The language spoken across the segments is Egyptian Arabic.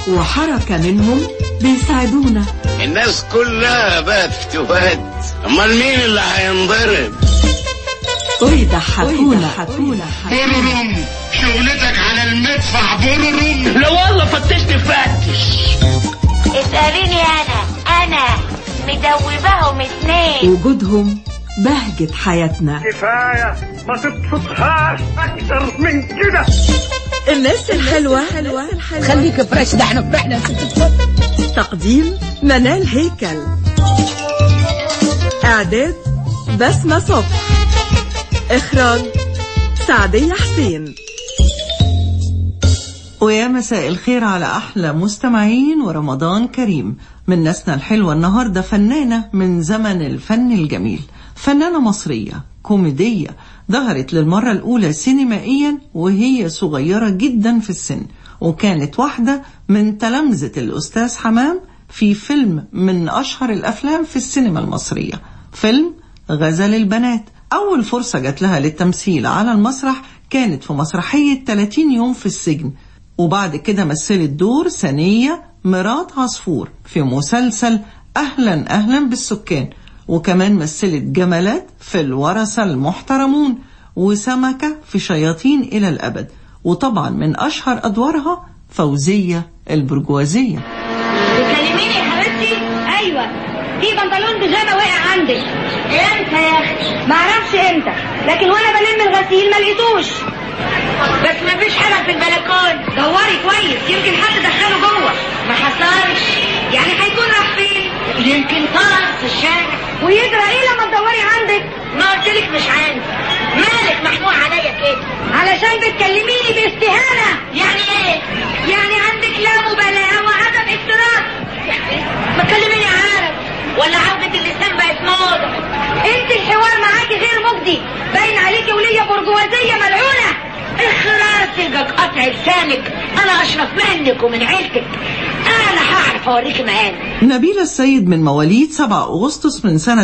وحركة منهم بيساعدونا الناس كلها بقت فتوات امال مين اللي هينضرب ويضحكونا بررم شغلتك على المدفع بررم لا والله فتشت فتش اسأليني أنا أنا مدوباهم اتنين وجودهم بهجة حياتنا كفاية ما تبسطهاش أكتر من كده الناس الحلوة خليك فريش ده احنا فرحنا تقديم منال هيكل إعداد بسمة صبح إخراج سعدية حسين ويا مساء الخير على أحلى مستمعين ورمضان كريم من ناسنا الحلوة النهاردة فنانة من زمن الفن الجميل فنانة مصرية كوميدية ظهرت للمرة الأولى سينمائيا وهي صغيرة جدا في السن وكانت واحدة من تلامذة الأستاذ حمام في فيلم من أشهر الأفلام في السينما المصرية فيلم غزل البنات أول فرصة جات لها للتمثيل على المسرح كانت في مسرحية 30 يوم في السجن وبعد كده مثلت دور ثانية مرات عصفور في مسلسل أهلا أهلا بالسكان وكمان مثلت جمالات في الورثة المحترمون وسمكة في شياطين إلى الأبد وطبعا من أشهر أدوارها فوزية البرجوازية بتكلميني يا حبيبتي ايوه في بنطلون بيجامه وقع عندك امتى يا اختي معرفش امتى لكن وانا بلم الغسيل ما لقيتوش بس ما فيش حاجه في البلكون دوري كويس يمكن حد دخله جوه ما حصلش يعني هيكون راح فين يمكن طلع في الشارع ويجرى ايه لما تدوري عندك ما قلتلك مش عندي مالك محمول عليا كده علشان بتكلميني باستهانه يعني ايه يعني عندك لا مبالاه وعدم اكتراث ما تكلميني عرب ولا عودة اللسان بقت موضة انت الحوار معاكي غير مجدي باين عليكي ولية برجوازية ملعونة اخراسك قطع لسانك انا اشرف منك ومن عيلتك انا هعرف اوريكي مقالي نبيلة السيد من مواليد 7 أغسطس من سنة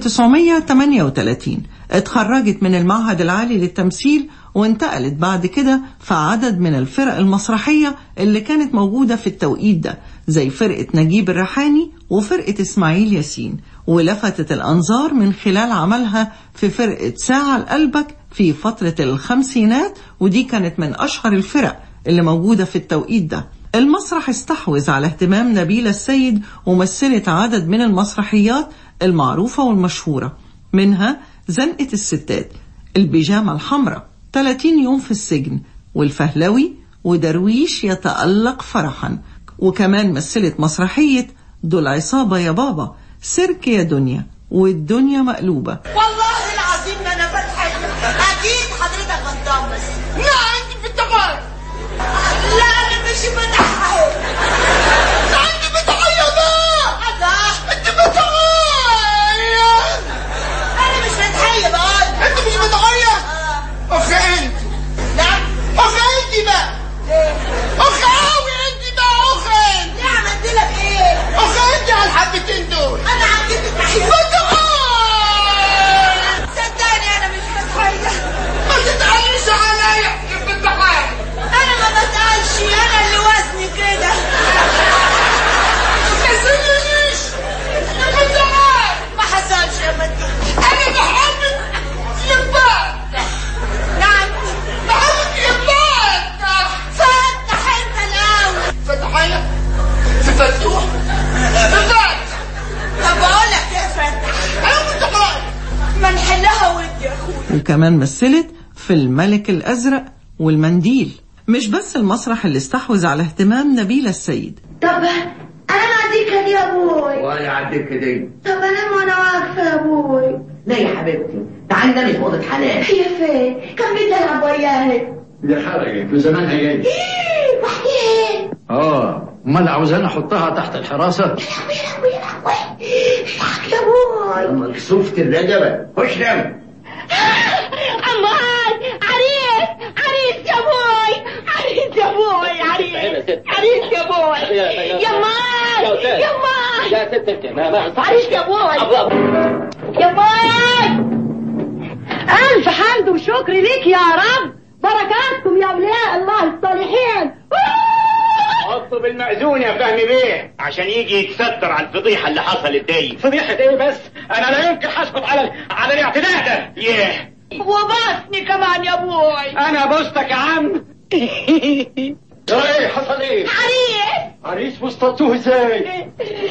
1938 اتخرجت من المعهد العالي للتمثيل وانتقلت بعد كده في عدد من الفرق المسرحية اللي كانت موجودة في التوقيت ده زي فرقة نجيب الريحاني وفرقة إسماعيل ياسين ولفتت الأنظار من خلال عملها في فرقة ساعة لقلبك في فترة الخمسينات ودي كانت من أشهر الفرق اللي موجودة في التوقيت ده المسرح استحوذ على اهتمام نبيلة السيد ومثلت عدد من المسرحيات المعروفة والمشهورة منها زنقة الستات البيجامة الحمراء 30 يوم في السجن والفهلوي ودرويش يتألق فرحا وكمان مثلت مسرحية دول عصابة يا بابا سيرك يا دنيا والدنيا مقلوبة والله العظيم ما انا بضحك اكيد حضرتك بتطمس لا انت بتطمس لا انا مش بضحك لا انت بتعيط الله انت بتعيط انا مش بتحيي بقول انت مش بتعيط اخ انت نعم اخ انت بقى اخ قوي انت بقى اخ انت ليه عملت لك ايه اخ انت على الحبتين دول انا عديت التحيه صدقني انا مش بتحير ما تتقلش عليا كيف بتحير انا ما بتقلش انا اللي وزني كده ما تزنيش انا بتحير ما حصلش يا مدي انا بحبك يبقى نعم بحبك يبقى فتح انت الاول فتح انا في فتوح في فتح طب بقول لك يا فتح انا متحير ما نحلها ودي يا اخويا وكمان مثلت في الملك الأزرق والمنديل مش بس المسرح اللي استحوذ على اهتمام نبيلة السيد طب انا اعديك يا ابوي وانا عديك كده طب انام وانا واقفه يا ابوي لا يا حبيبتي تعالي نامي في اوضه حنان هي فين كان بيتلعب وياها دي خرجت في زمانها جاي ايه وحيد اه امال عاوزاني احطها تحت الحراسه يا لهوي يا لهوي الحق يا ابوي مكسوفة الرجبة خش نام امان عريس عريس يا ابوي عريس يا ابوي عريس عريس يا ابوي يا مان يا مان يا ست انت ما ما عريس يا ابوي يا مان الف حمد وشكر ليك يا رب بركاتكم يا اولياء الله الصالحين حطوا بالمعزة مأذون يا فهمي بيه عشان يجي يتستر على الفضيحة اللي حصلت دي فضيحة ايه بس انا لا يمكن هسكت على على الاعتداء ده ياه وبصني كمان يا ابوي انا بوستك يا عم ايه حصل ايه عريس عريس واصطادتوه ازاي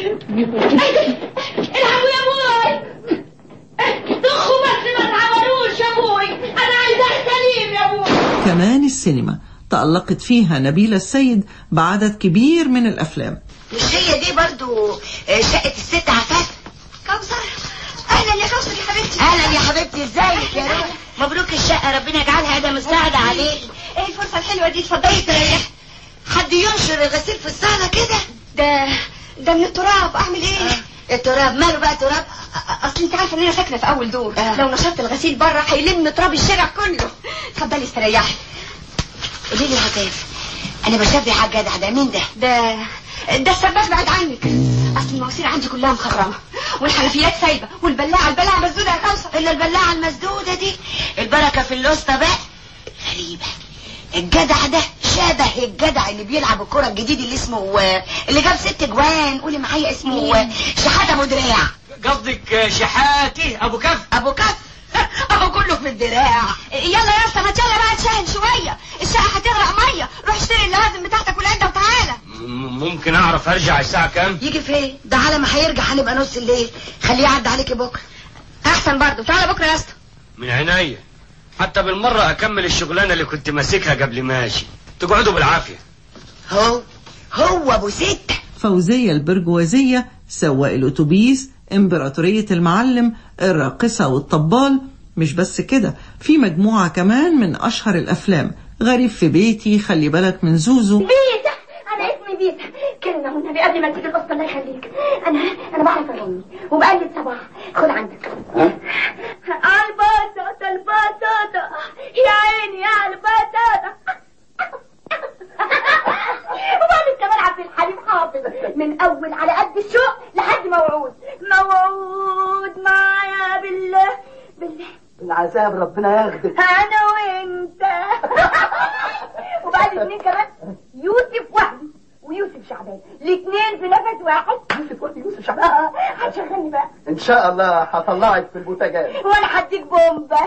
العبوا يا ابوي ضخوا بس ما تعملوش يا ابوي انا عايزاه سليم يا ابوي كمان السينما تألقت فيها نبيلة السيد بعدد كبير من الأفلام مش هي دي برضو آه، شقة الست عفاف كوثر اهلا يا كوثر يا حبيبتي اهلا يا حبيبتي ازيك يا روح مبروك الشقة ربنا يجعلها ده مساعدة عليك ايه الفرصه الحلوه دي اتفضلي تريحي حد ينشر الغسيل في الصالة كده ده ده من التراب اعمل ايه التراب ماله بقى تراب اصل انت عارفه ان انا ساكنه في اول دور آه. لو نشرت الغسيل بره هيلم تراب الشارع كله اتفضلي استريحي قولي لي يا هتاف انا بشبه على الجدع ده مين ده ده ده السباك بعد عنك اصل المواسير عندي كلها مخرمه والحنفيات سايبه والبلاعه البلاعه مسدوده يا كوثر الا البلاعة المسدودة دي البركة في الوسطى بقى غريبة الجدع ده شبه الجدع اللي بيلعب الكرة الجديد اللي اسمه اللي جاب ست جوان قولي معايا اسمه شحاتة ابو دراع قصدك شحاتي ابو كف ابو كف اهو كله في الدراع يلا يا اسطى ما يلا بقى تشاهد شويه الشقه هتغرق ميه روح اشتري اللوازم بتاعتك والعده وتعالى ممكن اعرف ارجع الساعة كام يجي فين ده على ما هيرجع هنبقى نص الليل خليه يعدي عليكي بكره احسن برضه تعالى بكره يا اسطى من عينيا حتى بالمرة اكمل الشغلانة اللي كنت ماسكها قبل ما امشي تقعدوا بالعافية هو هو ابو ستة فوزية البرجوازية سواق الأتوبيس إمبراطورية المعلم الراقصة والطبال مش بس كده في مجموعة كمان من أشهر الأفلام غريب في بيتي خلي بالك من زوزو بيتا انا اسمي بيتا كلمه والنبي قبل ما تيجي القصه الله يخليك انا انا بعرف اغني وبقلد صباح خد عندك البطاطا البطاطا يا عيني يا البطاطا وبعدين كمان عبد الحليم حافظ من اول على قد الشوق لحد موعود موعود معايا بالله بالله العذاب ربنا ياخدك انا وانت وبعد الاثنين كمان يوسف وهبي ويوسف شعبان الاثنين في نفس واحد يوسف وقت يوسف شعبان اه هتشغلني بقى ان شاء الله هطلعك في البوتاجاز وانا هديك بومبا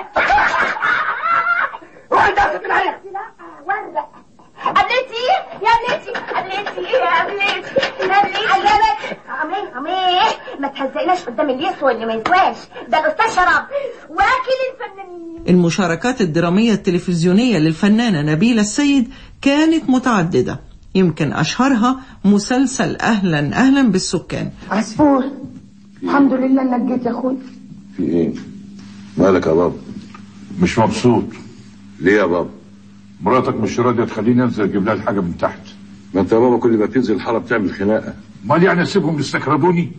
روحي انت من عليها لا ورق قبلتي يا قبلتي قبلتي يا قبلتي قبلتي عجبك عمي عمي ما تهزقناش قدام اللي يسوى اللي ما يسواش ده الاستاذ شراب واكل الفنانين المشاركات الدرامية التلفزيونية للفنانة نبيلة السيد كانت متعددة يمكن أشهرها مسلسل أهلا أهلا بالسكان عصفور الحمد لله انك جيت يا اخوي في ايه مالك يا بابا مش مبسوط ليه يا بابا مراتك مش راضيه تخليني انزل اجيب لها الحاجه من تحت ما انت يا بابا كل ما تنزل الحاره بتعمل خناقه امال يعني اسيبهم يستكردوني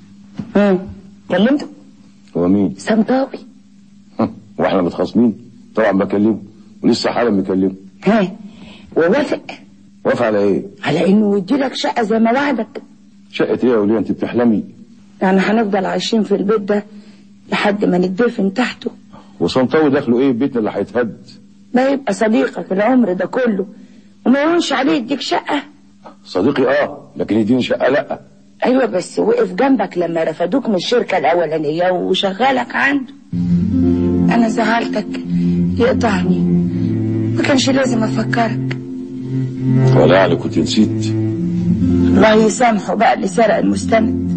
كلمته هو مين سمطاوي واحنا متخاصمين طبعا بكلمه ولسه حالا مكلمه ها ووافق وافق على ايه على انه يدي لك شقه زي ما وعدك شقه ايه يا وليه انت بتحلمي يعني هنفضل عايشين في البيت ده لحد ما ندفن تحته وصنطاوي دخله ايه بيتنا اللي هيتهد ما يبقى صديقك العمر ده كله وما يهونش عليه يديك شقه صديقي اه لكن يديني شقه لا ايوه بس وقف جنبك لما رفدوك من الشركه الاولانيه وشغلك عنده انا زعلتك يقطعني ما كانش لازم افكرك ولا يعني كنت نسيت الله يسامحه بقى اللي سرق المستند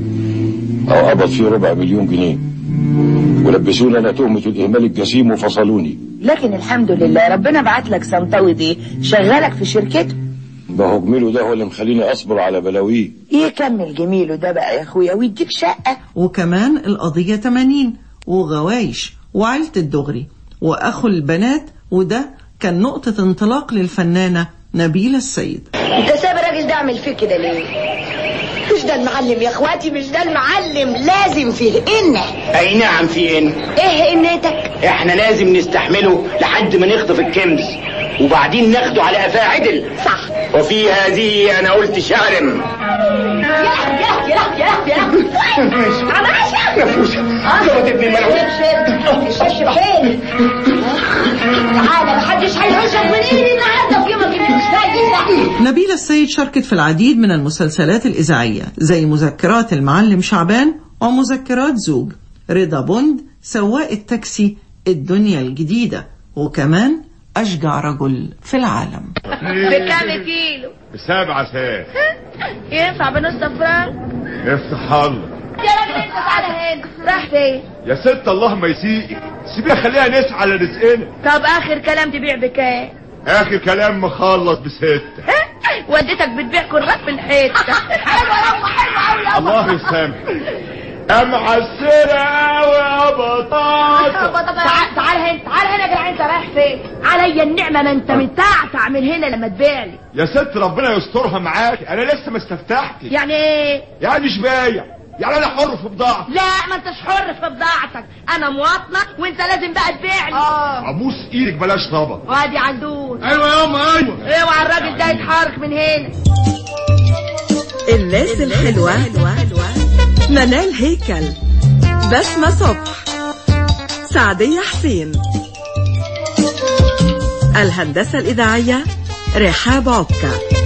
او قبض فيه ربع مليون جنيه ولبسوني انا تهمه الاهمال الجسيم وفصلوني لكن الحمد لله ربنا بعت لك سمطاوي دي شغلك في شركته ما هو جميله ده هو اللي مخليني اصبر على بلاويه يكمل جميله ده بقى يا اخويا ويديك شقه وكمان القضية 80 وغوايش وعيلة الدغري وأخو البنات وده كان نقطة انطلاق للفنانة نبيلة السيد انت سايب الراجل ده اعمل فيه كده ليه مش ده المعلم يا اخواتي مش ده المعلم لازم فيه إنه اي نعم في ان ايه انتك احنا لازم نستحمله لحد ما نخطف الكنز وبعدين ناخده على قفاه عدل صح وفي هذه انا قلت شعر يا لهوي يا لهوي يا لهوي يا لهوي يا لهوي عم عايشة نفوسه ظبط ابن الملعون الشاش فين تعالى محدش هيهوشك من ايدي النهارده في يومك اللي مش فايق نبيلة السيد شاركت في العديد من المسلسلات الإذاعية زي مذكرات المعلم شعبان ومذكرات زوج رضا بند سواق التاكسي الدنيا الجديدة وكمان أشجع رجل في العالم بكام كيلو بسبعة ساعة ينفع بنص افراد افتح الله يا راجل انت تعالى هنا راح فين يا ست الله ما يسيئك سيبيها خليها نسعى على رزقنا طب اخر كلام تبيع بكام اخر كلام مخلص بستة وديتك بتبيع كرات في الحته حلوه يابا حلوه قوي الله يسامحك يا معسرة قوي يا بطاطا تعال تعال هنا تعال هنا يا جدعان انت رايح فين عليا النعمه ما انت متعتع من هنا لما تبيع لي يا ست ربنا يسترها معاك انا لسه ما استفتحتش يعني ايه يعني مش بايع يعني انا حر في بضاعتي لا ما انتش حر في بضاعتك انا مواطنه وانت لازم بقى تبيع لي اه ابوس ايدك بلاش طبع وادي عندون ايوه يا اما ايوه اوعى الراجل ده يتحرك من هنا الناس الحلوة منال هيكل بسمة صبح سعدية حسين الهندسة الإذاعية رحاب عكا